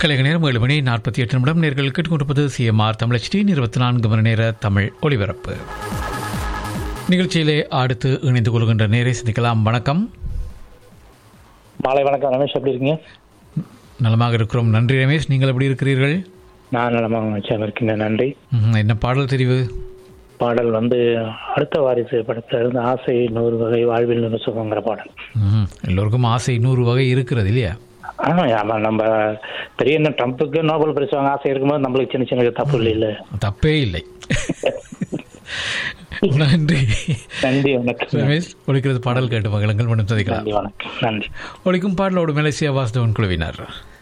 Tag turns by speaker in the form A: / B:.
A: கலைக நேரம் ஏழு மணி நாற்பத்தி எட்டு நிமிடம் நேர்கள் கேட்டுக்கொண்டிருப்பது சிஎம்ஆர் தமிழச்டி இருபத்தி நான்கு மணி நேர தமிழ் ஒளிபரப்பு நிகழ்ச்சியிலே அடுத்து இணைந்து கொள்கின்ற நேரை சந்திக்கலாம் வணக்கம்
B: மாலை வணக்கம் ரமேஷ் எப்படி இருக்கீங்க
A: நலமாக இருக்கிறோம் நன்றி ரமேஷ் நீங்கள் எப்படி இருக்கிறீர்கள்
B: நான் நலமாக மகிழ்ச்சியாக இருக்கின்றேன் நன்றி
A: ம்ஹும். என்ன பாடல் தெரிவு
B: பாடல் வந்து அடுத்த வாரிசு படத்துல இருந்து ஆசை நூறு வகை வாழ்வில் நூறு சுகங்கிற பாடல்
A: ம்ஹும். எல்லோருக்கும் ஆசை நூறு வகை இருக்கிறது இல்லையா
B: ஆமா ஆமா நம்ம பெரிய என்ன ட்ரம்ப்புக்கு நோபல் பரிசு வாங்க ஆசை இருக்கும்போது நம்மளுக்கு சின்ன சின்ன தப்பு இல்லை இல்ல
A: தப்பே இல்லை நன்றி
B: நன்றி வணக்கம்
A: ரமேஷ் ஒழிக்கிறது பாடல் கேட்டு மகளுங்கள் மனம் சதிக்கலாம்
B: நன்றி வணக்கம் நன்றி
A: ஒழிக்கும் பாடலோடு மலேசியா வாசுதவன் குழுவினர்